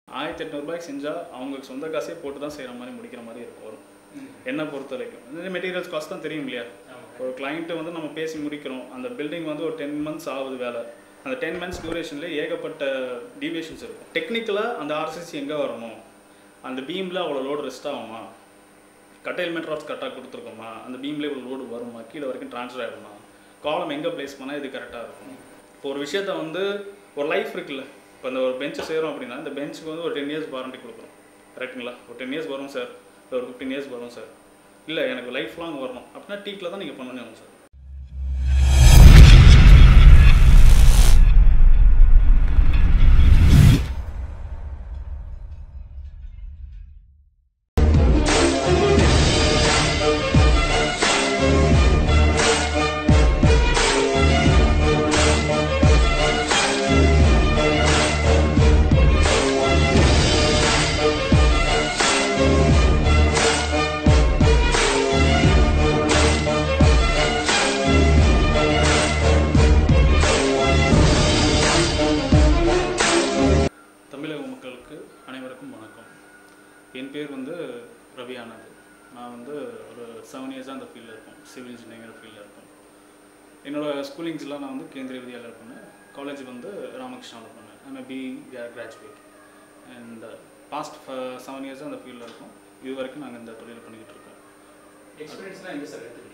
ஆயிரத்தி எட்நூறுபாய்க்கு செஞ்சால் அவங்க சொந்த காசே போட்டு தான் செய்கிற மாதிரி முடிக்கிற மாதிரி இருக்கும் வரும் என்னை பொறுத்த வரைக்கும் இந்த மெட்டீரியல்ஸ் காஸ்ட் தான் தெரியும் இல்லையா ஒரு கிளைண்ட்டை வந்து நம்ம பேசி முடிக்கிறோம் அந்த பில்டிங் வந்து ஒரு டென் மந்த்ஸ் ஆகுது வேலை அந்த டென் மந்த்ஸ் டியூரேஷன்லேயே ஏகப்பட்ட டீவியேஷன்ஸ் இருக்கும் டெக்னிக்கலாக அந்த ஆர்சிசி எங்கே வரணும் அந்த பீமில் அவ்வளோ லோடு ரெஸ்ட் ஆகுமா கட்டைல்மெண்ட் ராட்ஸ் கரெக்டாக கொடுத்துருக்கோமா அந்த பீம்லேயே இவ்வளோ லோடு வருமா கீழே வரைக்கும் ட்ரான்ஸ்ஃபர் ஆகிடுமா காலம் எங்கே ப்ளேஸ் பண்ணால் இது கரெக்டாக இருக்கும் இப்போ ஒரு விஷயத்த வந்து ஒரு லைஃப் இருக்குல்ல இப்போ இந்த ஒரு பெஞ்சை செய்கிறோம் அப்படின்னா இந்த பெஞ்சுக்கு வந்து ஒரு டென் இயர்ஸ் வாரண்டி கொடுக்குறோம் கரெக்ட்டுங்களா ஒரு டென் இயர்ஸ் வரும் சார் ஒரு ஃபிஃப்டீன் இயர்ஸ் வரும் சார் இல்லை எனக்கு லைஃப் லாங் வரணும் அப்படின்னா டீக்கில் தான் நீங்கள் பண்ணணும் சார் தமிழக மக்களுக்கு அனைவருக்கும் வணக்கம் என் பேர் வந்து ரவி ஆனந்த் நான் வந்து ஒரு செவன் இயர்ஸாக அந்த ஃபீல்டில் இருக்கேன் சிவில் இன்ஜினியரிங் ஃபீல்டில் இருக்கேன் என்னோடய ஸ்கூலிங்ஸ்லாம் நான் வந்து கேந்திரிய வித்யாலயா பண்ணேன் காலேஜ் வந்து ராமகிருஷ்ணாவில் பண்ணேன் I'm B graduate and past seven இயர்ஸாக அந்த ஃபீல்டில் இருக்கோம் இது வரைக்கும் நாங்கள் இந்த தொழில் பண்ணிக்கிட்டு இருக்கோம் எக்ஸ்பீரியன்ஸ்லாம் எங்கே சார் எடுத்துக்கிட்டீங்க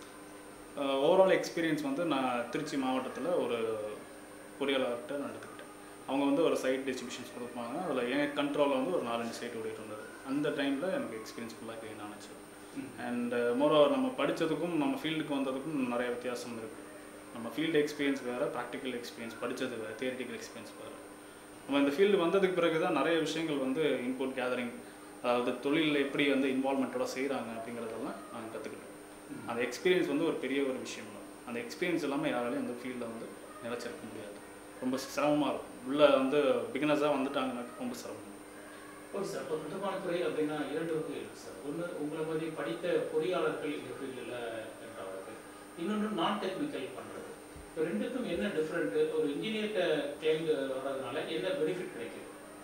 ஓவரால் எக்ஸ்பீரியன்ஸ் வந்து நான் திருச்சி மாவட்டத்தில் ஒரு பொறியாளர்கிட்ட நான் எடுத்துக்கிட்டேன் அவங்க வந்து ஒரு சைட் டிஸ்ட்ரிபியூஷன்ஸ் கொடுப்பாங்க அதில் என் கண்ட்ரோலில் வந்து ஒரு நாலஞ்சு சைட் ஓடிட்டு இருந்தது அந்த டைமில் எனக்கு எக்ஸ்பீரியன்ஸ் ஃபுல்லாக கெயின் ஆனிச்சு அண்ட் மோரோவர் நம்ம படித்ததுக்கும் நம்ம ஃபீல்டுக்கு வந்ததுக்கும் நிறைய வித்தியாசம் இருக்குது நம்ம ஃபீல்டு எக்ஸ்பீரியன்ஸ் வேறு ப்ராக்டிக்கல் எக்ஸ்பீரியன்ஸ் படித்தது வேறு தியரிட்டிக்கல் எக்ஸ்பீரியன்ஸ் வேறு நம்ம இந்த ஃபீல்டு வந்ததுக்கு பிறகு தான் நிறைய விஷயங்கள் வந்து இன்புட் கேதரிங் அதாவது தொழிலில் எப்படி வந்து இன்வால்மெண்ட்டோட செய்கிறாங்க அப்படிங்கிறதெல்லாம் நாங்கள் கற்றுக்கிட்டோம் அந்த எக்ஸ்பீரியன்ஸ் வந்து ஒரு பெரிய ஒரு விஷயம் தான் அந்த எக்ஸ்பீரியன்ஸ் இல்லாமல் யாராலையும் அந்த ஃபீல்டில் வந்து நிலச்சிருக்க முடியாது ரொம்ப சிரமமாக இருக்கும் உள்ளே வந்து பிகினர்ஸாக வந்துட்டாங்கன்னாக்க ரொம்ப சிரமம் ஓகே சார் இப்போ கட்டுமான துறை அப்படின்னா இரண்டு வகை இருக்குது சார் ஒன்று உங்களை மாதிரி படித்த பொறியாளர்கள் இந்த ஃபீல்டில் என்றாவது இன்னொன்று நான் டெக்னிக்கல் பண்ணுறது இப்போ ரெண்டுக்கும் என்ன டிஃப்ரெண்ட்டு ஒரு இன்ஜினியர்கிட்ட கிளைண்ட் வர்றதுனால என்ன பெனிஃபிட் கிடைக்குது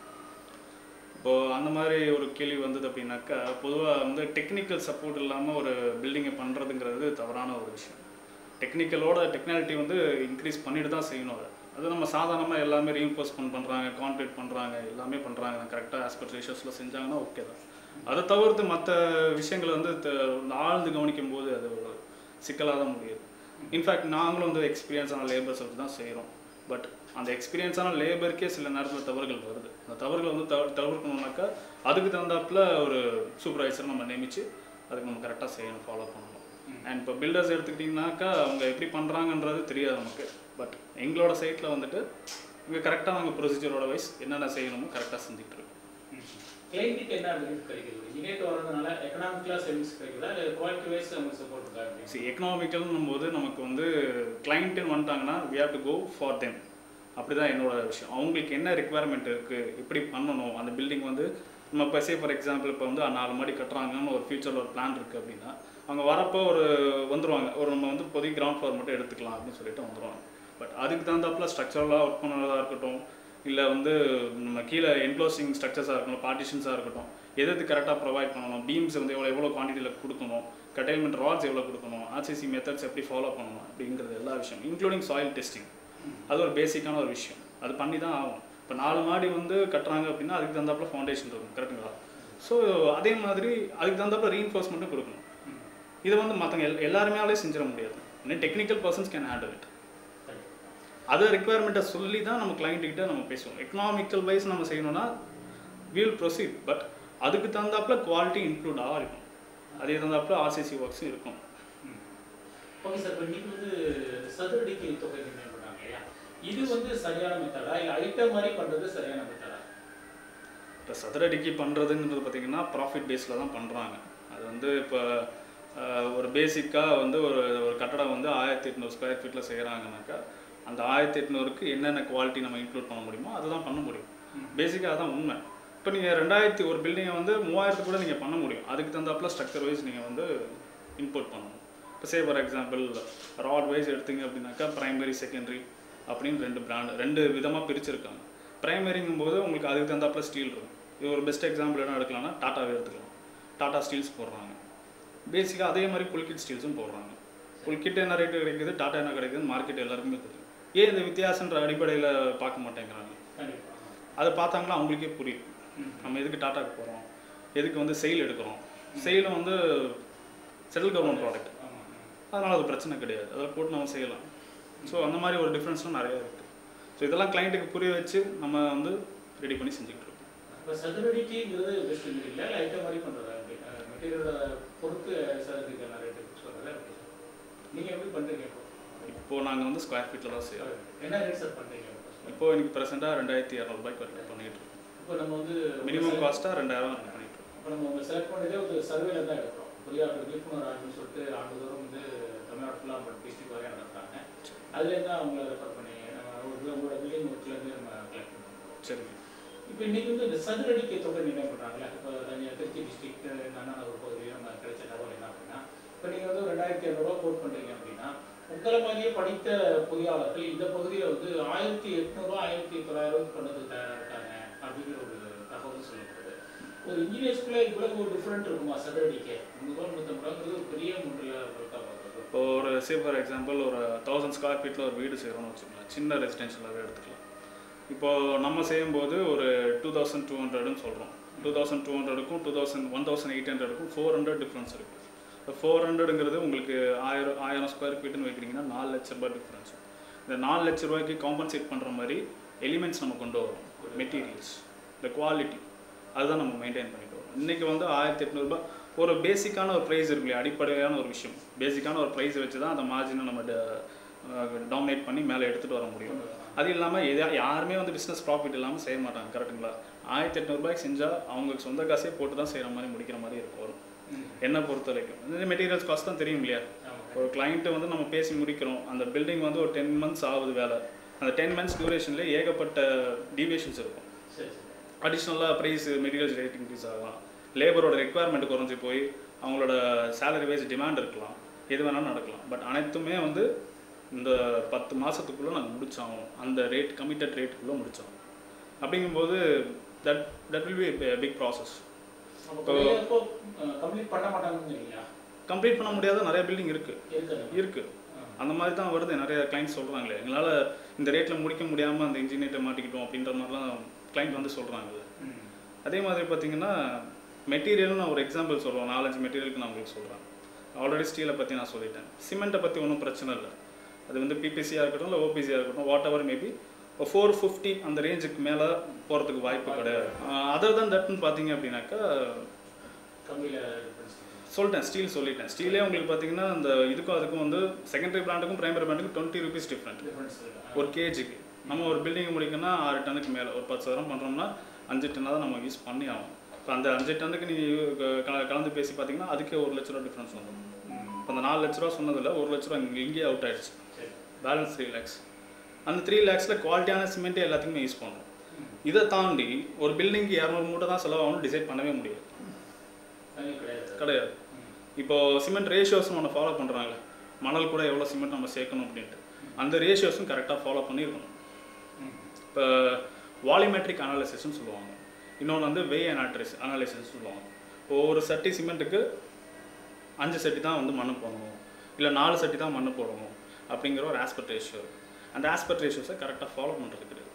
இப்போது அந்த மாதிரி ஒரு கேள்வி வந்தது அப்படின்னாக்கா பொதுவாக வந்து டெக்னிக்கல் சப்போர்ட் இல்லாமல் ஒரு பில்டிங்கை பண்ணுறதுங்கிறது தவறான ஒரு விஷயம் டெக்னிக்கலோட டெக்னாலிட்டி வந்து இன்க்ரீஸ் பண்ணிட்டு தான் செய்யணும் அதை அது நம்ம சாதாரணமாக எல்லாமே ரீஎன்ஃபோர்ஸ்மெண்ட் பண்ணுறாங்க கான்க்ரீட் பண்ணுறாங்க எல்லாமே பண்ணுறாங்க கரெக்டாக ஆஸ்பெக்ட் ரேஷியோஸில் செஞ்சாங்கன்னா ஓகே தான் அதை தவிர்த்து மற்ற விஷயங்களை வந்து த- ஆழ்ந்து கவனிக்கும் போது அது ஒரு சிக்கலாக தான் முடியுது இன்ஃபேக்ட் நாங்களும் வந்து எக்ஸ்பீரியன்ஸான லேபர்ஸ் வச்சு தான் செய்கிறோம் பட் அந்த எக்ஸ்பீரியன்ஸான லேபருக்கே சில நேரத்தில் தவறுகள் வருது அந்த தவறுகளை வந்து தவிர தவிர்க்கணும்னாக்கா அதுக்கு தகுந்தாப்புல ஒரு சூப்பர்வைசர் நம்ம நியமிச்சு அதுக்கு நம்ம கரெக்டாக செய்யணும் ஃபாலோ பண்ணணும் அண்ட் இப்போ பில்டர்ஸ் எடுத்துக்கிட்டிங்கனாக்கா அவங்க எப்படி பண்ணுறாங்கன்றது தெரியாது நமக்கு பட் எங்களோட சைட்டில் வந்துட்டு இங்கே கரெக்டாக நாங்கள் ப்ரொசீஜரோட வைஸ் என்னென்ன செய்யணுமோ கரெக்டாக செஞ்சுட்டு இருக்கோம் கிளைண்ட்டுக்கு என்ன பெனிஃபிட் கிடைக்குது இன்ஜினியர் வர்றதுனால எக்கனாமிக்கலாக சர்வீஸ் கிடைக்குதா இல்லை குவாலிட்டி வைஸ் அவங்க சப்போர்ட் இருக்கா அப்படின்னு சி எக்கனாமிக்கல்னும் போது நமக்கு வந்து கிளைண்ட்டுன்னு வந்துட்டாங்கன்னா we have to go for them அப்படி தான் என்னோட விஷயம் அவங்களுக்கு என்ன ரெக்குவயர்மெண்ட் இருக்குது எப்படி பண்ணணும் அந்த பில்டிங் வந்து நம்ம இப்போ சே ஃபார் எக்ஸாம்பிள் இப்போ வந்து நாலு மாடி கட்டுறாங்கன்னு ஒரு ஃபியூச்சரில் ஒரு பிளான் இருக்குது அப்படின்னா அவங்க வரப்போ ஒரு வந்துருவாங்க ஒரு நம்ம வந்து இப்போதைக்கு கிரவுண்ட் ஃப்ளோர் மட்டும் எடுத்துக்கலாம் அப்படின்னு சொல்லிட்டு வந்துருவாங்க பட் அதுக்கு தகுந்தாப்புல ஸ்ட்ரக்சரலாக ஒர்க் பண்ணுறதா இருக்கட்டும் இல்லை வந்து நம்ம கீழே என்க்ளோசிங் ஸ்ட்ரக்சர்ஸாக இருக்கட்டும் பார்ட்டிஷன்ஸாக இருக்கட்டும் எது எது கரெக்டாக ப்ரொவைட் பண்ணணும் பீம்ஸ் வந்து எவ்வளோ எவ்வளோ குவான்டிட்டியில் கொடுக்கணும் கட்டைல்மெண்ட் ராட்ஸ் எவ்வளோ கொடுக்கணும் ஆர்சிசி மெத்தட்ஸ் எப்படி ஃபாலோ பண்ணணும் அப்படிங்கிறது எல்லா விஷயம் இன்க்ளூடிங் சாயில் டெஸ்டிங் அது ஒரு பேசிக்கான ஒரு விஷயம் அது பண்ணி தான் ஆகும் இப்போ நாலு மாடி வந்து கட்டுறாங்க அப்படின்னா அதுக்கு தகுந்தாப்புல ஃபவுண்டேஷன் இருக்கும் கரெக்டுங்களா ஸோ அதே மாதிரி அதுக்கு தகுந்தாப்புல ரீஎன்ஃபோர்ஸ்மெண்ட்டும் கொடுக்கணும் இதை வந்து மற்றவங்க எல் எல்லாருமேலே செஞ்சிட முடியாது இன்னும் technical persons can handle it அதை ரெக்குவயர்மெண்ட்டை சொல்லி தான் நம்ம client கிட்ட நம்ம பேசுவோம் எக்கனாமிக்கல் வைஸ் நம்ம செய்யணும்னா வில் ப்ரொசீட் பட் அதுக்கு தகுந்தாப்புல குவாலிட்டி இன்க்ளூடாக இருக்கும் அதே தகுந்தாப்புல ஆர்சிசி ஒர்க்ஸும் இருக்கும் ஓகே சார் இப்போ நீங்கள் வந்து சதுரடிக்கு தொகை நிர்ணயம் பண்ணாங்க இல்லையா இது வந்து சரியான மெத்தடா இல்லை ஐட்டம் மாதிரி பண்ணுறது சரியான மெத்தடா இப்போ சதுரடிக்கு பண்ணுறதுங்கிறது பார்த்தீங்கன்னா ப்ராஃபிட் பேஸில் தான் பண்ணுறாங்க அது வந்து இப்போ ஆஹ், ஒரு பேசிக்காக வந்து ஒரு ஒரு கட்டடம் வந்து ஆயிரத்தி எட்நூறு ஸ்கொயர் ஃபீட்டில் செய்கிறாங்கனாக்கா அந்த ஆயிரத்தி எட்நூறுக்கு என்னென்ன குவாலிட்டி நம்ம இன்க்ளூட் பண்ண முடியுமோ அதை தான் பண்ண முடியும் பேசிக்காக அதான் உண்மை இப்போ நீங்கள் ரெண்டாயிரத்தி ஒரு பில்டிங்கை வந்து மூவாயிரத்து கூட நீங்கள் பண்ண முடியும் அதுக்கு தகுந்தாப்புல ஸ்ட்ரக்சர் வைஸ் நீங்கள் வந்து இன்புட் பண்ணணும் இப்போ say for example rod wise எடுத்தீங்க அப்படின்னாக்கா பிரைமரி செகண்டரி அப்படின்னு ரெண்டு பிராண்ட் ரெண்டு விதமாக பிரிச்சிருக்காங்க ப்ரைமரிங்கும் போது உங்களுக்கு அதுக்கு தகுந்தாப்புல ஸ்டீல் இருக்கும் இது ஒரு பெஸ்ட் எக்ஸாம்பிள் என்ன எடுக்கலாம்னா டாட்டாவே எடுத்துக்கலாம் டாடா ஸ்டீல்ஸ் போடுறாங்க பேசிக்காக அதே மாதிரி புல்கிட் ஸ்டீல்ஸும் போடுறாங்க புல்கிட் என்ன ரேட்டு கிடைக்குது டாட்டா என்ன கிடைக்குதுன்னு மார்க்கெட் எல்லாருக்குமே தெரியும் ஏன் இந்த வித்தியாசன்ற அடிப்படையில் பார்க்க மாட்டேங்கிறாங்க கண்டிப்பா அதை பார்த்தாங்கன்னா அவங்களுக்கே புரியும் ம். நம்ம எதுக்கு டாட்டாக்கு போகிறோம் எதுக்கு வந்து செயில் எடுக்கிறோம் செயிலும் வந்து சென்ட்ரல் கவர்மெண்ட் ப்ராடக்ட் ஆமா அதனால் அது பிரச்சனை கிடையாது அதில் போட்டு நம்ம செய்யலாம் ஸோ அந்த மாதிரி ஒரு டிஃப்ரென்ஸ்லாம் நிறைய இருக்குது ஸோ இதெல்லாம் கிளைண்ட்டுக்கு புரிய வச்சு நம்ம வந்து ரெடி பண்ணி செஞ்சுக்கிட்டு இருக்கோம் இப்போ சதுரடிக்குங்கிறது பெஸ்ட் இல்லை லைட்டாக மாதிரி பண்ணுறதா அப்படி மெட்டீரியலோட பொறுத்து சதுரடிக்கான ரேட்டு ஃபிக்ஸ் பண்ணுறதா அப்படி நீங்கள் எப்படி பண்ணுறீங்க இப்போ இப்போ நாங்கள் வந்து ஸ்கொயர் ஃபீட்டில் தான் செய்யறோம் என்ன ரேட் சார் பண்ணுறீங்க இப்போ எனக்கு ப்ரெசென்ட்டாக ரெண்டாயிரத்தி இரநூறுபாய்க்கு வரைக்கும் பண்ணிகிட்டு இருக்கோம் இப்போ நம்ம வந்து மினிமம் காஸ்ட்டாக ரெண்டாயிரம் ரன் பண்ணிட்டு இருக்கோம் இப்போ நம்ம உங்கள் செலக்ட் பண்ணதே ஒரு சர்வேல தான் எடுக்கிறோம் பொறியாளர் விழிப்புணர்வு ஆகுன்னு சொல்லிட்டு ஆண்டுதோறும் வந்து தமிழ்நாடு ஃபுல்லாக நம்ம டிஸ்ட்ரிக்ட் வரையும் நடத்துறாங்க அதுலேருந்து தான் அவங்கள ரெஃபர் பண்ணி நம்ம ஒரு உங்களோட பில்டிங் ஒர்க்லேருந்து நம்ம கலெக்ட் பண்ணுறோம் சரிங்க இப்போ இன்னைக்கு வந்து இந்த சதுரடிக்கு தொகை நிர்ணயம் பண்ணுறாங்களே இப்போ தனியாக திருச்சி டிஸ்ட்ரிக்ட் அண்ணா ஒரு பகுதியில் நம்ம கிடைச்ச தகவல் என்ன அப்படின்னா இப்போ நீங்கள் வந்து ஒரு ரெண்டாயிரத்தி இரநூறுவா கோட் பண்ணுறீங்க அப்படின்னா உங்களை மாதிரியே படித்த பொறியாளர்கள் இந்த பகுதியில் வந்து ஆயிரத்தி எட்நூறுவா ஆயிரத்தி தொள்ளாயிரம் பண்ணதுக்கு தயாராக இருக்காங்க அப்படிங்கிற ஒரு தகவல் சொல்லப்படுது ஒரு இன்ஜினியர்ஸ்குள்ளே இவ்வளவு ஒரு டிஃப்ரெண்ட் இருக்குமா சதுரடிக்கு முந்நூறுவா முந்நூற்றம்பது ரூபாங்கிறது ஒரு பெரிய முன்னில் ஒர்க்காக பார்க்குறது இப்போ ஒரு சே ஃபார் எக்ஸாம்பிள் ஒரு தௌசண்ட் ஸ்கொயர் ஃபீட்டில் ஒரு வீடு செய்கிறோம்னு வச்சுக்கலாம் சின்ன ரெசிடென்ஷியலாகவே எடுத்துக்கலாம் இப்போ நம்ம செய்யும்போது ஒரு டூ தௌசண்ட் டூ ஹண்ட்ரட்னு சொல்கிறோம் டூ தௌசண்ட் டூ ஹண்ட்ரடுக்கும் two thousand one thousand eight ஹண்ட்ரடுக்கும் ஃபோர் ஹண்ட்ரட் டிஃப்ரென்ஸ் இருக்குது இப்போ ஃபோர் ஹண்ட்ரடுங்கிறது உங்களுக்கு ஆயிரம் ஆயிரம் ஸ்கொயர் ஃபீட்டுன்னு வைக்கிறீங்கன்னா நாலு லட்ச ரூபாய் டிஃப்ரென்ஸ் இந்த நாலு லட்ச ரூபாய்க்கு காம்பன்சேட் பண்ணுற மாதிரி எலிமெண்ட்ஸ் நம்ம கொண்டு வரோம் மெட்டீரியல்ஸ் இந்த குவாலிட்டி அதுதான் நம்ம மெயின்டைன் பண்ணிட்டு வரோம் இன்றைக்கி வந்து ஆயிரத்தி எட்நூறுபா ஒரு பேசிக்கான ஒரு ப்ரைஸ் இருக்கு இல்லையா அடிப்படையான ஒரு விஷயம் பேசிக்கான ஒரு ப்ரைஸ் வச்சு தான் அந்த மார்ஜினை நம்ம டாமினேட் பண்ணி மேலே எடுத்துகிட்டு வர முடியும் அது இல்லாமல் எதா யாருமே வந்து பிஸ்னஸ் ப்ராஃபிட் இல்லாமல் செய்ய மாட்டாங்க கரெக்ட்டுங்களா ஆயிரத்தி எட்நூறுபாய்க்கு செஞ்சால் அவங்க சொந்த காசே போட்டு தான் செய்கிற மாதிரி முடிக்கிற மாதிரி இருக்கும் வரும் என்னை பொறுத்த வரைக்கும் இந்த மெட்டீரியல்ஸ் காஸ்ட் தான் தெரியும் இல்லையா ஒரு கிளைண்ட்டை வந்து நம்ம பேசி முடிக்கிறோம் அந்த பில்டிங் வந்து ஒரு டென் மந்த்ஸ் ஆகுது வேலை அந்த டென் மந்த்ஸ் டியூரேஷன்லேயே ஏகப்பட்ட டீவியேஷன்ஸ் இருக்கும் சரி சரி அடிஷ்னலாக ப்ரைஸ் மெட்டீரியல்ஸ் ரேட் இன்க்ரீஸ் ஆகலாம் லேபரோட ரெக்குவயர்மெண்ட் குறைஞ்சி போய் அவங்களோட சேலரி வைஸ் டிமாண்ட் இருக்கலாம் எது வேணாலும் நடக்கலாம் பட் அனைத்துமே வந்து இந்த பத்து மாதத்துக்குள்ளே நாங்கள் முடிச்சாகும் அந்த ரேட் கமிட்டட் ரேட்டுக்குள்ளே முடிச்சாகும் அப்படிங்கும்போது that that will be big process அப்போ கம்ப்ளீட் பண்ண மாட்டாங்கன்னு இல்லையா கம்ப்ளீட் பண்ண முடியாத நிறைய பில்டிங் இருக்குது இருக்குது இருக்குது அந்த மாதிரி தான் வருது நிறைய கிளைண்ட்ஸ் சொல்கிறாங்களே எங்களால் இந்த ரேட்டில் முடிக்க முடியாமல் அந்த இன்ஜினியர்கிட்ட மாட்டிக்கிட்டோம் அப்படின்ற மாதிரிலாம் கிளைண்ட் வந்து சொல்கிறாங்கல்ல ம். அதே மாதிரி பார்த்தீங்கன்னா மெட்டீரியல்னு நான் ஒரு எக்ஸாம்பிள் சொல்கிறோம் நாலஞ்சு மெட்டீரியலுக்கு நான் உங்களுக்கு சொல்கிறேன் ஆல்ரெடி ஸ்டீலை பற்றி நான் சொல்லிட்டேன் சிமெண்ட்டை பற்றி ஒன்றும் பிரச்சனை இல்லை அது வந்து பிபிசியாக இருக்கட்டும் இல்லை ஓபிசியாக இருக்கட்டும் whatever maybe four fifty அந்த ரேஞ்சுக்கு மேலே போகிறதுக்கு வாய்ப்பு கிடையாது அதர் தான் தட்னு பார்த்தீங்க அப்படின்னாக்கா கம்மியில் difference. சொல்லிட்டேன் ஸ்டீல் சொல்லிட்டேன் ஸ்டீலே உங்களுக்கு பார்த்தீங்கன்னா அந்த இதுக்கும் அதுக்கும் வந்து செகண்டரி பிராண்டுக்கும் பிரைமரி பிராண்டுக்கும் டுவெண்ட்டி ருபீஸ் டிஃப்ரெண்ட் difference இருக்கு. ஒரு கேஜிக்கு நம்ம ஒரு பில்டிங் முடிக்கணும்னா ஆறு டன்னுக்கு மேலே ஒரு பத்து சவரம் பண்ணுறோம்னா அஞ்சு டன்னாக தான் நம்ம யூஸ் பண்ணி ஆகும் இப்போ அந்த அஞ்சு டன்னுக்கு நீங்கள் கலந்து பேசி பார்த்தீங்கன்னா அதுக்கே ஒரு லட்ச ரூபா டிஃப்ரென்ஸ் வந்துடும் ம். இப்போ அந்த நாலு லட்ச ரூபா சொன்னதில் ஒரு லட்ச ரூபா இங்கே இங்கேயே அவுட் ஆயிடுச்சு சரி. பேலன்ஸ் த்ரீ லேக்ஸ் அந்த த்ரீ லேக்ஸில் குவாலிட்டியான சிமெண்ட்டே எல்லாத்துக்குமே யூஸ் பண்ணுறோம் ம். இதை தாண்டி ஒரு பில்டிங்க்கு இரநூறு மூட்டை தான் செலவாகணும் டிசைட் பண்ணவே முடியாது கம்மி கிடையாது. கிடையாது ம். இப்போ சிமெண்ட் ரேஷியோஸ் ஒன்று ஃபாலோ பண்ணுறாங்க மணல் கூட எவ்வளோ சிமெண்ட் நம்ம சேர்க்கணும் அப்படின்ட்டு அந்த ரேஷியோஸும் கரெக்டாக ஃபாலோ பண்ணியிருக்கணும் ம். இப்போ வாலிமெட்ரிக் அனாலிசிஸ்னு சொல்லுவாங்க இன்னொன்று வந்து வெய் அனாட்ரிஸ் அனாலிசிஸ் சொல்லுவாங்க இப்போ ஒரு சட்டி சிமெண்ட்டுக்கு அஞ்சு சட்டி தான் வந்து மண் போடணும் இல்லை நாலு சட்டி தான் மண் போடணும் அப்படிங்கிற ஒரு ஆஸ்பெக்ட் ரேஷியோ அந்த ஆஸ்பெக்ட் ரேஷியோஸை கரெக்டாக ஃபாலோ பண்ணுறது கிடையாது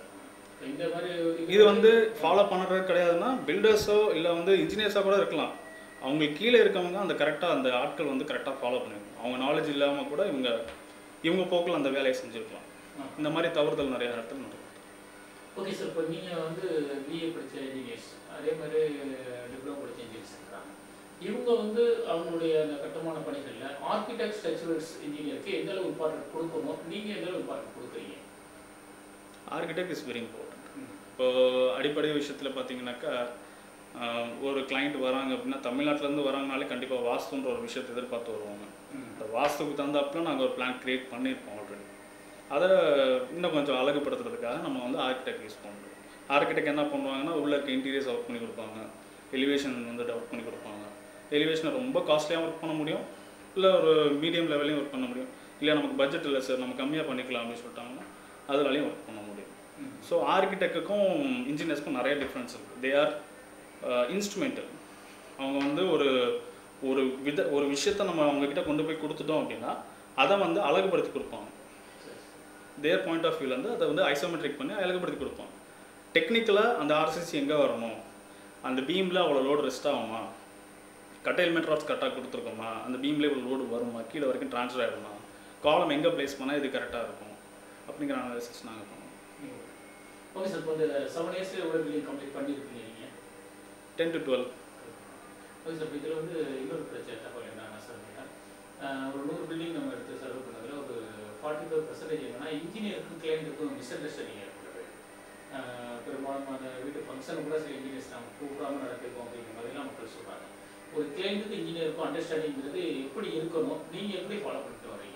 இந்த மாதிரி இது வந்து ஃபாலோ பண்ணுறது கிடையாதுன்னா பில்டர்ஸோ இல்லை வந்து இன்ஜினியர்ஸாக கூட இருக்கலாம் அவங்களுக்கு கீழே இருக்கவங்க அந்த கரெக்டாக அந்த ஆட்கள் வந்து கரெக்டாக ஃபாலோ பண்ணிருக்கணும் அவங்க நாலேஜ் இல்லாமல் கூட இவங்க இவங்க போக்கில் அந்த வேலையை செஞ்சுருக்கலாம் ஆ. இந்த மாதிரி தவறுதல் நிறைய இடத்துல நடக்கும் ஓகே சார் இப்போ நீங்கள் வந்து பிஏ படித்த இன்ஜினியர்ஸ் அதே மாதிரி டிப்ளமோ படித்த இன்ஜினியர்ஸ் இருக்கிறாங்க இவங்க வந்து அவங்களுடைய அந்த கட்டுமான பணிகளில் ஆர்கிடெக்ட் ஸ்ட்ரக்சரல்ஸ் இன்ஜினியருக்கு எந்த அளவு இம்பார்ட்டன்ட் கொடுக்கணும் நீங்கள் எந்த அளவு இம்பார்ட்டன்ட் கொடுக்குறீங்க ஆர்கிடெக்ட் இஸ் வெரி இம்பார்ட்டன்ட் ம். இப்போ அடிப்படை விஷயத்தில் பார்த்தீங்கன்னாக்கா ஆஹ், ஒரு கிளைண்ட் வராங்க அப்படின்னா தமிழ்நாட்டிலேருந்து வராங்கனாலே கண்டிப்பாக வாஸ்துன்ற ஒரு விஷயத்தை எதிர்பார்த்து வருவாங்க ம். அந்த வாஸ்துக்கு தகுந்தாப்புல நாங்கள் ஒரு பிளான் கிரியேட் பண்ணியிருப்போம் ஆல்ரெடி அதை இன்னும் கொஞ்சம் அழகுபடுத்துறதுக்காக நம்ம வந்து ஆர்கிடெக்ட் யூஸ் பண்ணுறோம் ஆர்கிடெக்ட் என்ன பண்ணுவாங்கன்னா உள்ள இருக்க இன்டீரியர்ஸ் ஒர்க் பண்ணி கொடுப்பாங்க எலிவேஷன் வந்து ஒர்க் பண்ணி கொடுப்பாங்க எலிவேஷனை ரொம்ப காஸ்ட்லியாக ஒர்க் பண்ண முடியும் இல்லை ஒரு மீடியம் லெவல்லையும் ஒர்க் பண்ண முடியும் இல்லை நமக்கு பட்ஜெட் இல்லை சார் நம்ம கம்மியாக பண்ணிக்கலாம் அப்படின்னு சொல்லிட்டாங்கன்னா அதனாலையும் ஒர்க் பண்ண முடியும் ம். ஸோ ஆர்கிடெக்டுக்கும் இன்ஜினியர்ஸ்க்கும் நிறைய டிஃப்ரென்ஸ் இருக்குது தே ஆர் இன்ஸ்ட்ருமெண்டல் அவங்க வந்து ஒரு ஒரு வித ஒரு விஷயத்த நம்ம அவங்கக்கிட்ட கொண்டு போய் கொடுத்துட்டோம் அப்படின்னா அதை வந்து அழகுபடுத்தி கொடுப்பாங்க சரி தேர் பாயிண்ட் ஆஃப் வியூலேருந்து அதை வந்து ஐசோமெட்ரிக் பண்ணி அழகுபடுத்தி கொடுப்பாங்க டெக்னிக்கலாக அந்த ஆர்சிசி எங்கே வரணும் அந்த பீமில் அவ்வளோ லோடு ரெஸ்ட் ஆகுமா கட்டைல்மெண்ட் ராட்ஸ் கரெக்டாக கொடுத்துருக்கோமா அந்த பீம்லேயே இவ்வளோ லோடு வருமா கீழே வரைக்கும் ட்ரான்ஸ்ஃபர் ஆகிடுமா காலம் எங்கே ப்ளேஸ் பண்ணால் இது கரெக்டாக இருக்கும் அப்படிங்கிற அனாலிசிஸ் நாங்கள் பண்ணுவோம் ஓகே சார் இப்போ இந்த செவன் இயர்ஸ்ல எவ்வளோ பில்டிங் கம்ப்ளீட் பண்ணியிருக்கீங்க நீங்கள் ten to twelve okay sir இதில் வந்து இன்னொரு பிரச்சனை தகவல் என்னன்னா சார் அஹ் ஒரு நூறு பில்டிங் நம்ம எடுத்து சர்வ் பண்ணதில் ஒரு ஃபார்ட்டி ஃபைவ் பர்சன்டேஜ் என்னன்னா இன்ஜினியருக்கும் கிளைண்ட்டுக்கும் மிஸ் அண்டர்ஸ்டாண்டிங் ஏற்படுது அஹ் பெரும்பாலும் அந்த வீட்டு ஃபங்க்ஷன் கூட சில இன்ஜினியர்ஸ் நம்ம கூப்பிடாம நடத்திருக்கோம் அப்படிங்கிற மாதிரிலாம் மக்கள் சொல்கிறாங்க ஒரு கிளைண்ட்டுக்கும் இன்ஜினியருக்கும் அண்டர்ஸ்டாண்டிங்கிறது எப்படி இருக்கணும் நீங்கள் எப்படி ஃபாலோ பண்ணிட்டு வரீங்க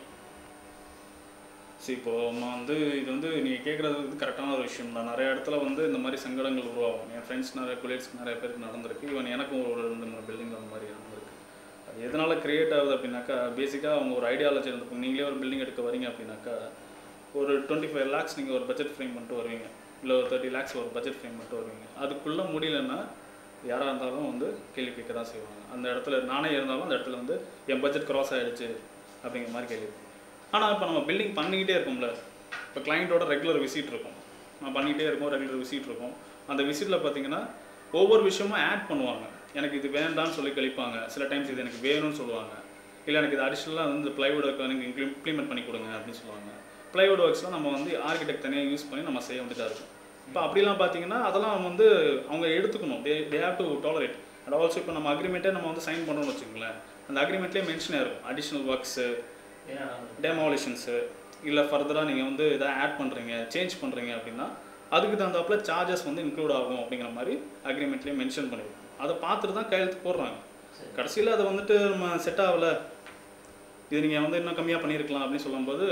சரி இப்போ நம்ம வந்து இது வந்து நீங்கள் கேட்குறது வந்து கரெக்டான ஒரு விஷயம் தான் நிறைய இடத்துல வந்து இந்த மாதிரி சங்கடங்கள் உருவாகும் என் ஃப்ரெண்ட்ஸ் நிறைய கொலீக்ஸ் நிறைய பேருக்கு நடந்திருக்கு ஈவன் எனக்கும் ஒரு ரெண்டு மூணு பில்டிங் அந்த மாதிரி நடந்திருக்கு அது எதனால் கிரியேட் ஆகுது அப்படின்னாக்கா பேசிக்காக அவங்க ஒரு ஐடியாலஜி இருந்திருக்கும் நீங்களே ஒரு பில்டிங் எடுக்க வரீங்க அப்படின்னாக்கா ஒரு டுவெண்ட்டி ஃபைவ் லேக்ஸ் நீங்கள் ஒரு பட்ஜெட் ஃப்ரேம் பண்ணிட்டு வருவீங்க இல்லை ஒரு தேர்ட்டி லேக்ஸ் ஒரு பட்ஜெட் ஃப்ரேம் பண்ணிட்டு வருவீங்க அதுக்குள்ளே முடியலன்னா யாராக இருந்தாலும் வந்து கேள்வி கேட்க தான் செய்வாங்க அந்த இடத்துல நானே இருந்தாலும் அந்த இடத்துல வந்து என் பட்ஜெட் கிராஸ் ஆகிடுச்சு அப்படிங்கிற மாதிரி கேள்வி ஆனால் இப்போ நம்ம பில்டிங் பண்ணிக்கிட்டே இருக்கோம்ல இப்போ கிளைண்ட்டோட ரெகுலர் விசிட் இருக்கும் நம்ம பண்ணிக்கிட்டே இருக்கோம் ரெகுலர் விசிட் இருக்கும் அந்த விசிட்டில் பார்த்தீங்கன்னா ஒவ்வொரு விஷயமும் ஆட் பண்ணுவாங்க எனக்கு இது வேண்டாம்னு சொல்லி கழிப்பாங்க சில டைம்ஸ் இது எனக்கு வேணும்னு சொல்லுவாங்க இல்லை எனக்கு இது அடிஷ்னலாக வந்து இந்த ப்ளைவுட் ஒர்க் நீங்கள் இம்ப்ளிமெண்ட் பண்ணி கொடுங்க அப்படின்னு சொல்லுவாங்க ப்ளைவுட் ஒர்க்ஸ்லாம் நம்ம வந்து ஆர்கிடெக்ட் தனியாக யூஸ் பண்ணி நம்ம செய்ய வேண்டியதாக இருக்கும் இப்போ அப்படிலாம் பார்த்தீங்கன்னா அதெல்லாம் வந்து அவங்க எடுத்துக்கணும் they they have to tolerate and also இப்போ நம்ம அக்ரிமெண்ட்டே நம்ம வந்து சைன் பண்ணணும்னு வச்சுக்கோங்களேன் அந்த அக்ரிமெண்ட்லேயே மென்ஷன் ஆயிருக்கும் அடிஷ்னல் ஒர்க்ஸு ஏன்னா டெமாலிஷன்ஸு இல்லை ஃபர்தராக நீங்கள் வந்து எதாவது ஆட் பண்ணுறீங்க சேஞ்ச் பண்ணுறீங்க அப்படின்னா அதுக்கு தகுந்தாப்புல சார்ஜஸ் வந்து இன்க்ளூட் ஆகும் அப்படிங்கிற மாதிரி அக்ரிமெண்ட்லேயே மென்ஷன் பண்ணிருக்கோம் அதை பார்த்துட்டு தான் கையெழுத்து போடுறாங்க சரி. கடைசியில் அதை வந்துட்டு நம்ம செட் ஆகல இது நீங்கள் வந்து இன்னும் கம்மியாக பண்ணியிருக்கலாம் அப்படின்னு சொல்லும்போது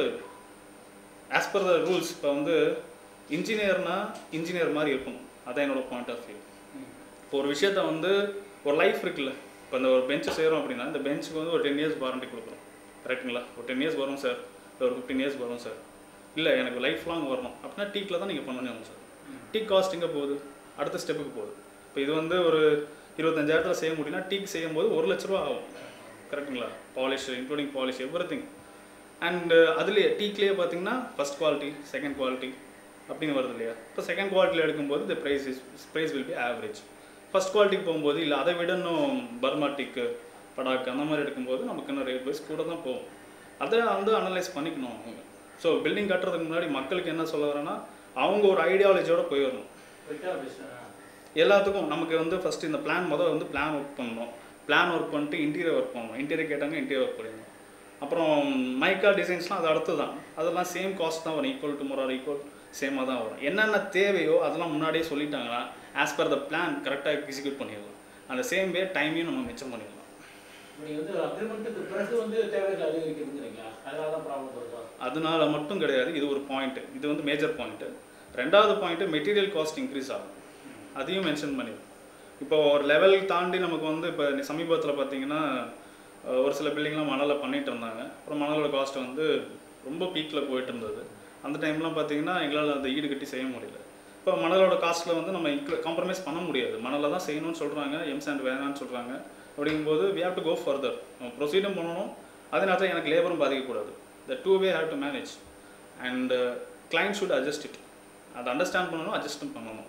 ஆஸ் பர் த ரூல்ஸ் இப்போ வந்து இன்ஜினியர்னா இன்ஜினியர் மாதிரி இருக்கணும் அதான் என்னோட பாயிண்ட் ஆஃப் வியூ ம். இப்போ ஒரு விஷயத்த வந்து ஒரு லைஃப் இருக்குல்ல இப்போ இந்த ஒரு பெஞ்சை செய்கிறோம் அப்படின்னா இந்த பெஞ்சுக்கு வந்து ஒரு டென் இயர்ஸ் வாரண்டி கொடுக்குறோம் கரெக்ட்டுங்களா ஒரு டென் இயர்ஸ் வரும் சார் ஒரு ஃபிஃப்டீன் இயர்ஸ் வரும் சார் இல்லை எனக்கு லைஃப் லாங் வரணும் அப்படின்னா டீக்கில் தான் நீங்கள் பண்ணணும் சார் ம். டீ காஸ்ட் எங்கே போகுது அடுத்த ஸ்டெப்புக்கு போகுது இப்போ இது வந்து ஒரு இருபத்தஞ்சாயிரத்தில் செய்ய முடியும்னா டீக் செய்யும் போது ஒரு லட்ச ரூபா ஆகும் கரெக்ட்டுங்களா polish including polish everything and அதுலேயே டீக்லேயே பார்த்தீங்கன்னா ஃபஸ்ட் குவாலிட்டி செகண்ட் குவாலிட்டி அப்படின்னு வருது இல்லையா இப்போ செகண்ட் குவாலிட்டியில் எடுக்கும்போது இந்த price is price will be average first குவாலிட்டிக்கு போகும்போது இல்லை அதை விட இன்னும் பர்மா டீக்கு படாக்கு அந்த மாதிரி எடுக்கும்போது நமக்கு இன்னும் ரேட் வைஸ் கூட தான் போகும் அதை வந்து அனலைஸ் பண்ணிக்கணும் அவங்க ஸோ பில்டிங் கட்டுறதுக்கு முன்னாடி மக்களுக்கு என்ன சொல்ல வரேன்னா அவங்க ஒரு ஐடியாலஜியோட போயிடணும் Correct ஆ பேசுறேன். எல்லாத்துக்கும் நமக்கு வந்து ஃபஸ்ட்டு இந்த பிளான் முதல் வந்து பிளான் ஒர்க் பண்ணணும் பிளான் ஒர்க் பண்ணிட்டு இன்டீரியர் ஒர்க் பண்ணணும் இன்டீரியர் கேட்டாங்க இன்டீரியர் ஒர்க் பண்ணிடணும் அப்புறம் மைக்கா டிசைன்ஸ்லாம் அது அடுத்து தான் அதெல்லாம் சேம் காஸ்ட் தான் வரும் ஈக்குவல் டு மோர் ஈக்குவல் சேமாக தான் வரும் என்னென்ன தேவையோ அதெல்லாம் முன்னாடியே சொல்லிட்டாங்கன்னா ஆஸ் பர் த பிளான் கரெக்டாக எக்ஸிக்யூட் பண்ணிடலாம் அந்த சேம் வே டைமையும் நம்ம மிச்சம் பண்ணிடலாம் நீங்க வந்து அக்ரிமெண்ட்டுக்கு பிறகு வந்து தேவைகள் அதிகரிக்குதுங்கிறீங்களா அதனால தான் ப்ராப்ளம் வருதா அதனால மட்டும் கிடையாது இது ஒரு பாயிண்ட் இது வந்து மேஜர் பாயிண்ட் ரெண்டாவது பாயிண்ட் மெட்டீரியல் காஸ்ட் இன்க்ரீஸ் ஆகும் அதையும் மென்ஷன் பண்ணிடும் இப்போ ஒரு லெவல் தாண்டி நமக்கு வந்து இப்போ சமீபத்தில் பார்த்தீங்கன்னா அஹ், ஒரு சில பில்டிங்லாம் மணலில் பண்ணிட்டு இருந்தாங்க அப்புறம் மணலோட காஸ்ட் வந்து ரொம்ப பீக்கில் போயிட்டு இருந்தது அந்த டைம்லாம் பார்த்தீங்கன்னா எங்களால் அதை ஈடு கட்டி செய்ய முடியல இப்போ மணலோட காஸ்ட்டில் வந்து நம்ம காம்ப்ரமைஸ் பண்ண முடியாது மணலில் தான் செய்யணும்னு சொல்கிறாங்க எம்சாண்ட் வேணாம்னு சொல்கிறாங்க அப்படிங்கும்போது we have to go further நம்ம ப்ரொசீடும் பண்ணணும் அதே நேரத்தில் எனக்கு லேபரும் பாதிக்கக்கூடாது the two way have to manage and client should adjust it அதை அண்டர்ஸ்டாண்ட் பண்ணணும் அட்ஜஸ்டும் பண்ணணும்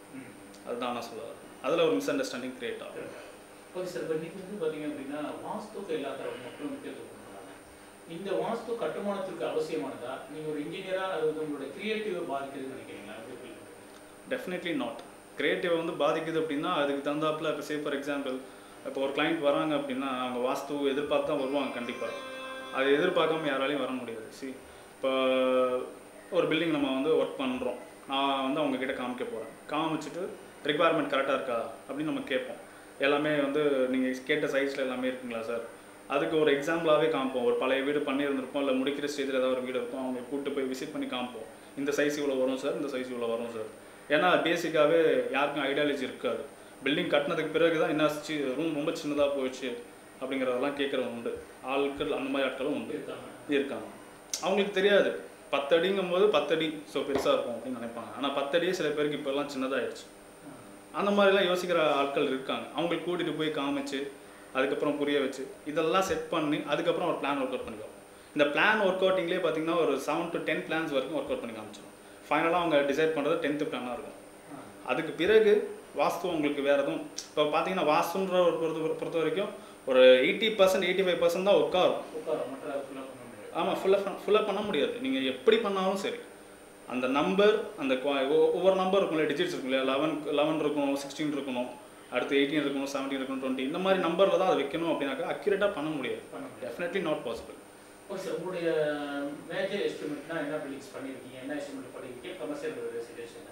அதுதான் நான் சொல்ல வரேன் அதில் ஒரு மிஸ் அண்டர்ஸ்டாண்டிங் கிரியேட் ஆகும் ஓகே சார் இப்போ இன்னைக்கு வந்து பார்த்தீங்க அப்படின்னா வாஸ்துக்கு எல்லா தரப்பு மக்களும் முக்கியத்துவம் கொடுக்குறாங்க இந்த வாஸ்து கட்டுமானத்திற்கு அவசியமானதா நீங்கள் ஒரு இன்ஜினியராக அது வந்து உங்களோட கிரியேட்டிவை பாதிக்குதுன்னு நினைக்கிறீங்களா எப்படி feel பண்றீங்க? டெஃபினெட்லி நாட் கிரியேட்டிவ் வந்து பாதிக்குது அப்படின்னா அதுக்கு தகுந்தாப்புல இப்போ சே ஃபார் எக்ஸாம்பிள் இப்போ ஒரு client வராங்க அப்படின்னா அவங்க வாஸ்து எதிர்பார்த்து தான் வருவாங்க கண்டிப்பாக அதை எதிர்பார்க்காம யாராலையும் வர முடியாது சி இப்போ ஒரு பில்டிங் நம்ம வந்து ஒர்க் பண்ணுறோம் நான் வந்து அவங்க கிட்ட காமிக்க போகிறேன் காமிச்சிட்டு ரிக்குவயர்மெண்ட் கரெக்டாக இருக்கா அப்படின்னு நம்ம கேட்போம் எல்லாமே வந்து நீங்கள் கேட்ட சைஸில் எல்லாமே இருக்குங்களா சார் அதுக்கு ஒரு எக்ஸாம்பிளாகவே காமிப்போம் ஒரு பழைய வீடு பண்ணியிருந்திருப்போம் இல்லை முடிக்கிற ஸ்டேஜில் ஏதாவது ஒரு வீடு இருக்கும் அவங்க கூப்பிட்டு போய் விசிட் பண்ணி காமிப்போம் இந்த சைஸ் இவ்வளோ வரும் சார் இந்த சைஸ் இவ்வளோ வரும் சார் ஏன்னா பேசிக்காகவே யாருக்கும் ஐடியாலஜி இருக்காது பில்டிங் கட்டினதுக்கு பிறகு தான் என்ன ரூம் ரொம்ப சின்னதாக போயிடுச்சு அப்படிங்கிறதெல்லாம் கேட்குறவங்க உண்டு ஆட்கள் அந்த மாதிரி ஆட்களும் உண்டு இருக்காங்க இருக்காங்க அவங்களுக்கு தெரியாது பத்து அடிங்கும் போது பத்து அடி ஸோ பெருசாக இருக்கும் அப்படின்னு நினைப்பாங்க ஆனால் பத்து அடியே சில பேருக்கு இப்போல்லாம் சின்னதாகிடுச்சு அந்த மாதிரிலாம் யோசிக்கிற ஆட்கள் இருக்காங்க அவங்களுக்கு கூட்டிகிட்டு போய் காமிச்சு அதுக்கப்புறம் புரிய வச்சு இதெல்லாம் செட் பண்ணி அதுக்கப்புறம் ஒரு பிளான் ஒர்க் அவுட் பண்ணிக்குவோம் இந்த பிளான் ஒர்க் அவுட்டிங்லேயே பார்த்தீங்கன்னா ஒரு செவன் டு டென் பிளான்ஸ் வரைக்கும் ஒர்க் அவுட் பண்ணி காமிச்சிடும் ஃபைனலாக அவங்க டிசைட் பண்ணுறது டென்த்து பிளானாக இருக்கும் அதுக்கு பிறகு வாஸ்து உங்களுக்கு வேறு எதுவும் இப்போ பார்த்தீங்கன்னா வாஸ்துன்ற ஒரு பொறுத்த பொறுத்த வரைக்கும் ஒரு eighty percent eighty five percent தான் உட்காரும் உட்கார மற்ற ஃபுல்லாக பண்ண முடியாது ஆமாம் ஃபுல்லாக ஃபுல்லாக பண்ண முடியாது நீங்கள் எப்படி பண்ணாலும் சரி அந்த நம்பர் அந்த qua- ஒ- ஒவ்வொரு நம்பர் இருக்கும் இல்லையா டிஜிட்ஸ் இருக்கும் இல்லையா லெவன் லெவன் இருக்கணும் சிக்ஸ்டீன் இருக்கணும் அடுத்து எயிட்டீன் இருக்கணும் செவன்டீன் இருக்கணும் டுவெண்ட்டி இந்த மாதிரி நம்பரில் தான் அதை வைக்கணும் அப்படின்னாக்கா அக்யூரேட்டாக பண்ண முடியாது பண்ண முடியாது definitely not possible okay sir உங்களுடைய மேஜர் எஸ்டிமேட்னா என்ன பில்டிங்ஸ் பண்ணியிருக்கீங்க என்ன எஸ்டிமேட் பண்ணியிருக்கீங்க கமர்ஷியல் ரெசிடென்ஷியல்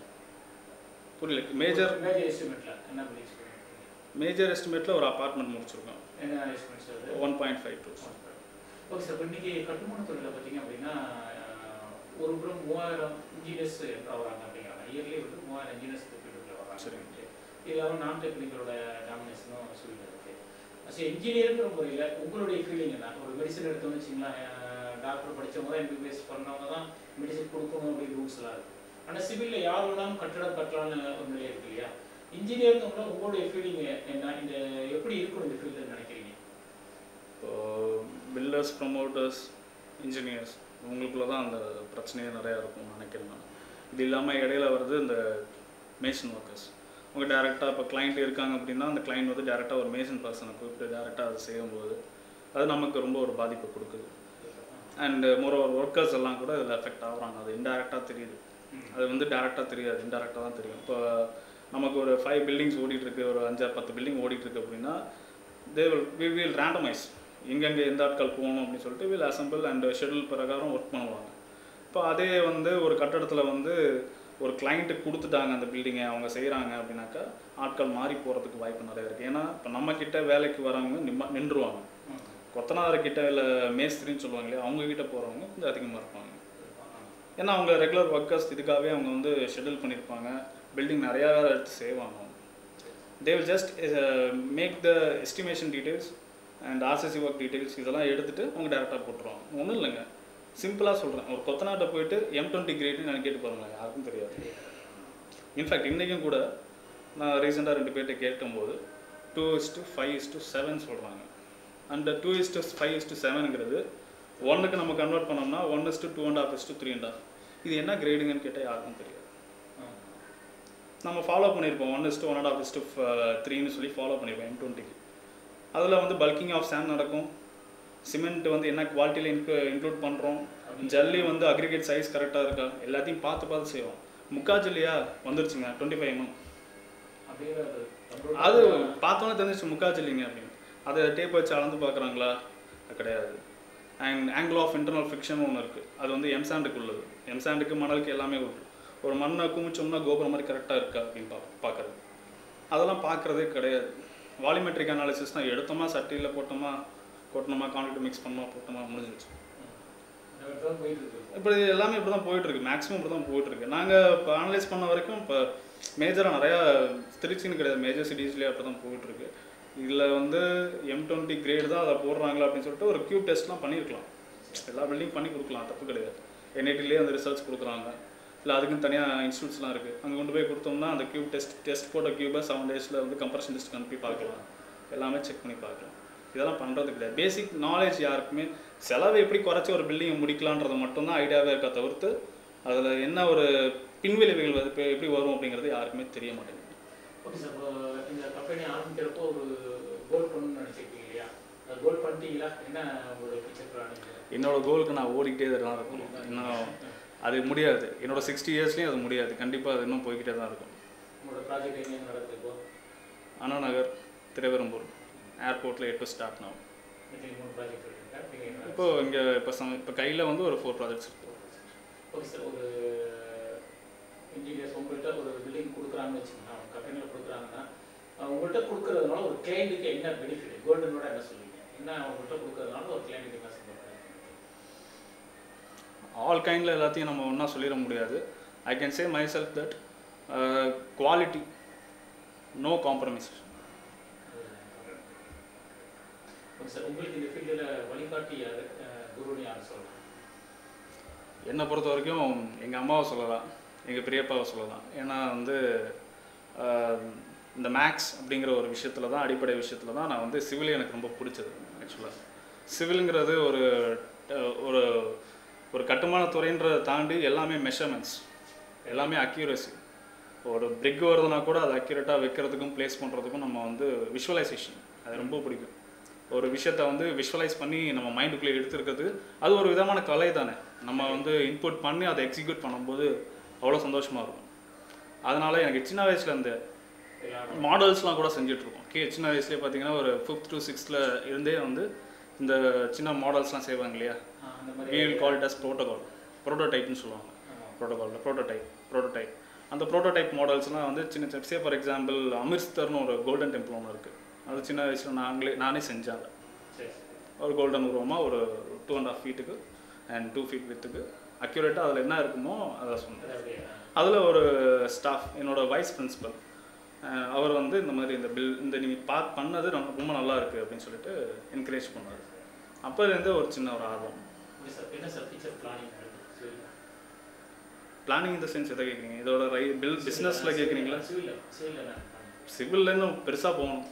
புரியல மேஜர் மேஜர் எஸ்டிமேட்ல என்ன பில்டிங்ஸ் பண்ணியிருக்கீங்க மேஜர் எஸ்டிமேட்டில் ஒரு அப்பார்ட்மெண்ட் முடிச்சிருக்கோம் என்ன estimate sir one point five two okay sir இப்போ இன்னைக்கு கட்டுமான துறையில் பார்த்தீங்க அப்படின்னா அஹ், ஒரு புறம் மூவாயிரம் இன்ஜினியர்ஸ் வராங்க அப்படிங்கிறாங்க இயர்லி வந்து மூவாயிரம் இன்ஜினியர்ஸ் ஃபீல்டுக்குள்ள வராங்க சரி. இது இல்லாமல் நான் டெக்னிக்கலோட டாமினேஷனும் சூழ்நிலை இருக்கு ஸோ இன்ஜினியருங்கிற முறையில் உங்களுடைய ஃபீலிங் என்ன ஒரு மெடிசன் எடுத்தோம்னு வச்சிங்களேன் டாக்டர் படித்தவங்க தான் எம்பிபிஎஸ் பண்ணவங்க தான் மெடிசன் கொடுக்கணும் அப்படின்னு ரூல்ஸ்லாம் இருக்கு ஆனால் சிவிலில் யார் வேணாலும் கட்டடம் கட்டலாம்னு ஒரு நிலை இருக்கு இல்லையா இன்ஜினியருங்கிற உங்களுடைய ஃபீலிங் என்ன இந்த எப்படி இருக்கணும் இந்த ஃபீல்டுன்னு நினைக்கிறீங்க இப்போ பில்டர்ஸ் ப்ரொமோட்டர்ஸ் இன்ஜினியர்ஸ் உங்களுக்குள்ள தான் அந்த பிரச்சனையே நிறையா இருக்கும்னு நினைக்கிறேன் நான் இது இல்லாமல் இடையில வருது இந்த மேசன் ஒர்க்கர்ஸ் அவங்க டேரெக்டாக இப்போ client இருக்காங்க அப்படின்னா அந்த client வந்து டேரெக்டாக ஒரு மேசன் பர்சனை கூப்பிட்டு டேரெக்டாக அதை செய்யும்போது அது நமக்கு ரொம்ப ஒரு பாதிப்பை கொடுக்குது அண்ட் மோர் ஒரு ஒர்க்கர்ஸ் எல்லாம் கூட இதில் எஃபெக்ட் ஆகுறாங்க அது இன்டெரக்டாக தெரியுது அது வந்து டேரெக்டாக தெரியாது இன்டெரக்டாக தான் தெரியும் இப்போ நமக்கு ஒரு ஃபைவ் பில்டிங்ஸ் ஓடிட்டு இருக்கு ஒரு அஞ்சாறு பத்து பில்டிங் ஓடிட்டு இருக்கு அப்படின்னா they will we will randomise எங்கெங்கே எந்த ஆட்கள் போகணும் அப்படின்னு சொல்லிட்டு வில் அசம்பிள் அண்ட் ஷெட்யூல் பிரகாரம் ஒர்க் பண்ணுவாங்க இப்போ அதே வந்து ஒரு கட்டடத்தில் வந்து ஒரு கிளைண்ட்டுக்கு கொடுத்துட்டாங்க அந்த பில்டிங்கை அவங்க செய்கிறாங்க அப்படின்னாக்கா ஆட்கள் மாறி போகிறதுக்கு வாய்ப்பு நிறைய இருக்குது ஏன்னா இப்போ நம்ம கிட்ட வேலைக்கு வரவங்க நிம்ம நின்றுவாங்க கொத்தனார் கிட்ட இல்லை மேஸ்திரின்னு சொல்லுவாங்க இல்லையா அவங்க கிட்ட போகிறவங்க கொஞ்சம் அதிகமாக இருப்பாங்க ஏன்னா அவங்க ரெகுலர் ஒர்க்கர்ஸ் இதுக்காகவே அவங்க வந்து ஷெட்யூல் பண்ணியிருப்பாங்க பில்டிங் நிறையா வேறு எடுத்து செய்வாங்க அவங்க they will just make the estimation details and RCC work details இதெல்லாம் எடுத்துட்டு அவங்க டேரெக்டாக போட்டுருவாங்க ஒன்றும் இல்லைங்க சிம்பிளாக சொல்கிறேன் ஒரு கொத்தனாட்ட போயிட்டு எம் டுவெண்ட்டி கிரேட்னு எனக்கு கேட்டு பாருங்களேன் யாருக்கும் தெரியாது இன்ஃபேக்ட் இன்றைக்கும் கூட நான் ரீசெண்டாக ரெண்டு பேர்கிட்ட கேட்கும்போது two is to five is to seven சொல்கிறாங்க அந்த two is to five is to செவனுங்கிறது ஒன்றுக்கு நம்ம கன்வெர்ட் பண்ணோம்னா one is to two and half is to three and half இது என்ன கிரேடுங்கன்னு கேட்டால் யாருக்கும் தெரியாது நம்ம ஃபாலோ பண்ணியிருப்போம் one is two one and half is to த்ரீன்னு சொல்லி ஃபாலோ பண்ணியிருப்போம் எம் டுவெண்ட்டிக்கு அதில் வந்து பல்கிங் ஆஃப் சாண்ட் நடக்கும் சிமெண்ட் வந்து என்ன குவாலிட்டியில் இன்க்ளூ இன்க்ளூட் பண்ணுறோம் ஜல்லி வந்து அக்ரிகேட் சைஸ் கரெக்டாக இருக்கா எல்லாத்தையும் பார்த்து பார்த்து செய்வோம் முக்கா ஜல்லியா வந்துருச்சுங்க டுவெண்ட்டி ஃபைவ் எம்எம் அப்படிங்கிறது அது பார்த்தோன்னே தெரிஞ்சிச்சு முக்கா ஜல்லிங்க அப்படின்னு அதை டேப் வச்சு அளந்து பார்க்குறாங்களா அது கிடையாது and angle of internal friction ஒன்று இருக்குது அது வந்து எம்சாண்டுக்கு உள்ளது எம்சாண்டுக்கு மணலுக்கு எல்லாமே உண்டு ஒரு மண்ணை குமிச்சோம்னா கோபுரம் மாதிரி கரெக்டாக இருக்கா அப்படின்னு பா பார்க்குறது அதெல்லாம் பார்க்குறதே கிடையாது வாலிமெட்ரிக் அனாலிசிஸ் தான் எடுத்தோமா சட்டியில் போட்டோமா கொட்டணுமா கான்கிரீட் மிக்ஸ் பண்ணோமா போட்டோமா முடிஞ்சிருச்சு போயிட்டு இருக்கு இப்படி எல்லாமே இப்படி தான் போயிட்டுருக்கு மேக்ஸிமம் இப்படி தான் போயிட்டுருக்கு நாங்கள் இப்போ அனலைஸ் பண்ண வரைக்கும் இப்போ மேஜராக நிறையா திருச்சின்னு கிடையாது மேஜர் சிட்டிஸ்லேயே அப்படி தான் போயிட்டுருக்கு இதில் வந்து எம் டுவெண்ட்டி கிரேடு தான் அதை போடுறாங்களா அப்படின்னு சொல்லிட்டு ஒரு கியூப் டெஸ்ட்லாம் பண்ணியிருக்கலாம் எல்லா பில்டிங் பண்ணி கொடுக்கலாம் தப்பு கிடையாது என்ஐடிலேயே அந்த ரிசல்ட்ஸ் கொடுக்குறாங்க இல்லை அதுக்குன்னு தனியாக இன்ஸ்டியூட்ஸ்லாம் இருக்குது அங்கே கொண்டு போய் கொடுத்தோம்னா அந்த கியூப் டெஸ்ட் டெஸ்ட் போட்ட கியூபை செவன் டேஸில் வந்து கம்ப்ரஷன் டெஸ்ட் அனுப்பி பார்க்கலாம் எல்லாமே செக் பண்ணி பார்க்கலாம் இதெல்லாம் பண்ணுறது கிடையாது பேசிக் நாலேஜ் யாருக்குமே செலவை எப்படி குறைச்சி ஒரு பில்டிங்கை முடிக்கலான்றது மட்டும்தான் ஐடியாவே இருக்கா தவிர்த்து அதில் என்ன ஒரு பின்விளைவுகள் வந்து இப்போ எப்படி வரும் அப்படிங்கிறது யாருக்குமே தெரிய மாட்டேங்குது ஓகே சார் இப்போ இந்த கம்பெனி ஆரம்பிக்கிறப்போ ஒரு கோல் பண்ணணும்னு நினச்சிருக்கீங்க இல்லையா அது கோல் பண்ணிட்டீங்களா என்ன உங்களுடைய ஃபியூச்சர் பிளான் என்னோட கோலுக்கு நான் ஓடிக்கிட்டே தான் இருக்கணும் இன்னும் அது முடியாது என்னோட சிக்ஸ்டி இயர்ஸ்லேயும் அது முடியாது கண்டிப்பாக அது இன்னும் போய்கிட்டே தான் இருக்கும் உங்களோட ப்ராஜெக்ட் எங்கே நடக்குது இப்போ அண்ணா நகர் திருவெரும்பூர் ஏர்போர்ட்டில் எட்டு ஸ்டார்ட் ஆகும் இன்னைக்கு மூணு ப்ராஜெக்ட் இருக்குங்க நீங்கள் இப்போ இங்கே இப்போ சம இப்போ கையில் வந்து ஒரு ஃபோர் ப்ராஜெக்ட்ஸ் இருக்கு ஓகே சார் ஒரு இன்ஜினியர்ஸ் உங்கள்கிட்ட ஒரு பில்டிங் கொடுக்குறாங்கன்னு வச்சுக்கோங்க அவங்க கம்பெனியில் கொடுக்குறாங்கன்னா அஹ் உங்கள்கிட்ட கொடுக்கறதுனால ஒரு கிளைண்ட்டுக்கு என்ன பெனிஃபிட் கோல்டனோட என்ன சொல்லுவீங்க என்ன உங்கள்கிட்ட கொடுக்கறதுனால ஒரு கிளைண்ட்டுக்கு என்ன சொல்லுவாங்க ஆல் கைண்டில் எல்லாத்தையும் நம்ம ஒன்றா சொல்லிட முடியாது I can say myself that quality no compromise okay sir உங்களுக்கு இந்த ஃபீல்டில் வழிகாட்டி யார் குருன்னு யார் சொல்லலாம் என்னை பொறுத்த வரைக்கும் எங்கள் அம்மாவை சொல்லலாம் எங்கள் பெரியப்பாவை சொல்லலாம் ஏன்னா வந்து ஆஹ், இந்த மேக்ஸ் அப்படிங்கிற ஒரு விஷயத்தில் தான் அடிப்படை விஷயத்தில் தான் நான் வந்து சிவில் எனக்கு ரொம்ப பிடிச்சது ஆக்சுவலாக சிவிலுங்கிறது ஒரு அஹ், ஒரு ஒரு கட்டுமான துறைன்றதை தாண்டி எல்லாமே மெஷர்மெண்ட்ஸ் எல்லாமே அக்யூரசி ஒரு பிரிக் வருதுன்னா கூட அதை அக்யூரேட்டாக வைக்கிறதுக்கும் ப்ளேஸ் பண்ணுறதுக்கும் நம்ம வந்து விஷுவலைசேஷன் அது ரொம்ப பிடிக்கும் ஒரு விஷயத்தை வந்து விஷுவலைஸ் பண்ணி நம்ம மைண்டுக்குள்ளே எடுத்துருக்கிறது அது ஒரு விதமான கலை தானே நம்ம வந்து இன்புட் பண்ணி அதை எக்ஸிக்யூட் பண்ணும்போது அவ்வளோ சந்தோஷமாக இருக்கும் அதனால் எனக்கு சின்ன வயசுல இருந்து எல்லாம் மாடல்ஸ்லாம் கூட செஞ்சுட்ருக்கோம் கே சின்ன வயசுலேயே பார்த்தீங்கன்னா ஒரு ஃபிஃப்த் டு சிக்ஸ்த்தில் இருந்தே வந்து இந்த சின்ன மாடல்ஸ்லாம் செய்வாங்க இல்லையா ஆ, அந்த we மாதிரி will call it as protocol ப்ரோட்டோடைப்னு சொல்லுவாங்க ஆமா. ப்ரோட்டோகாலில் ப்ரோட்டோடைப் ப்ரோட்டோடைப் அந்த ப்ரோட்டோடைப் மாடல்ஸ்லாம் வந்து சின்ன சின்ன சே ஃபார் எக்ஸாம்பிள் அமிர்தர்னு ஒரு கோல்டன் டெம்பிள் ஒன்று இருக்குது அது சின்ன வயசில் நாங்களே நானே செஞ்சேன் அதை சரி ஒரு கோல்டன் உருவமாக ஒரு டூ அண்ட் ஆஃப் ஃபீட்டுக்கு அண்ட் டூ ஃபீட் வித்துக்கு அக்யூரேட்டாக அதில் என்ன இருக்குமோ அதை சொன்னேன் அது அப்படியே ஆ. அதில் ஒரு ஸ்டாஃப் என்னோட வைஸ் பிரின்சிபல் அவர் வந்து இந்த மாதிரி இந்த பில் இந்த நீ பார்ட் பண்ணது ரொம்ப ரொம்ப நல்லா இருக்குது அப்படின்னு சொல்லிட்டு என்கரேஜ் பண்ணார் அப்போலேருந்து ஒரு சின்ன ஒரு ஆர்வம் எப்படி சார் என்ன சார் ஃபீச்சர் பிளானிங் பிளானிங் இந்த சென்ஸ் எதை கேட்குறீங்க இதோட ரை பில் பிஸ்னஸில் கேட்குறீங்களா சிவில் சிவில் என்ன சிவில்ல இன்னும் பெருசாக போகணும்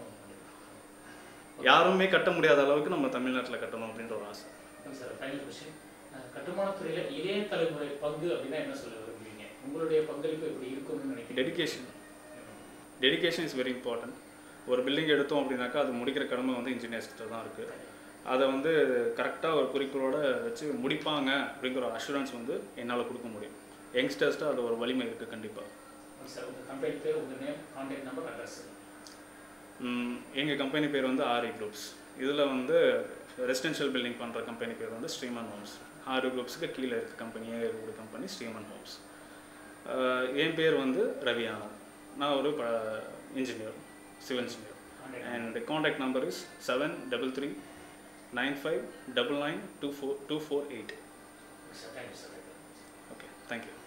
யாருமே கட்ட முடியாத அளவுக்கு நம்ம தமிழ்நாட்டில் கட்டணும் அப்படின்ற ஒரு ஆசை சார் ஃபைனல் கொஸ்டின் கட்டுமானத்துறையில் இளைய தலைமுறை பங்கு அப்படின்னா என்ன சொல்ல விரும்புவீங்க உங்களுடைய பங்களிப்பு எப்படி இருக்கும்னு நினைக்கிறீங்க dedication dedication is very important ஒரு பில்டிங் எடுத்தோம் அப்படின்னாக்கா அது முடிக்கிற கடமை வந்து இன்ஜினியர்ஸ் கிட்ட தான் இருக்குது அதை வந்து கரெக்டாக ஒரு குறிக்கோளோட வச்சு முடிப்பாங்க அப்படிங்கிற ஒரு அஷூரன்ஸ் வந்து என்னால் கொடுக்க முடியும் யங்ஸ்டர்ஸ்ட்டு அது ஒரு வலிமை இருக்குது கண்டிப்பாக சார் உங்கள் கம்பெனி பேர் உங்கள் நேம் கான்டாக்ட் நம்பர் அட்ரஸ் எங்கள் கம்பெனி பேர் வந்து ஆரி குரூப்ஸ் இதில் வந்து ரெசிடென்ஷியல் பில்டிங் பண்ணுற கம்பெனி பேர் வந்து ஸ்ரீமன் ஹோம்ஸ் ஆரி குரூப்ஸுக்கு கீழே இருக்க கம்பெனியே இருக்கிற கம்பெனி ஸ்ரீமன் ஹோம்ஸ் என் பேர் வந்து ரவி ஆனந்த் நான் ஒரு engineer civil engineer and contact number is seven double three nine five double nine two four two four eight sir thank you sir okay thank you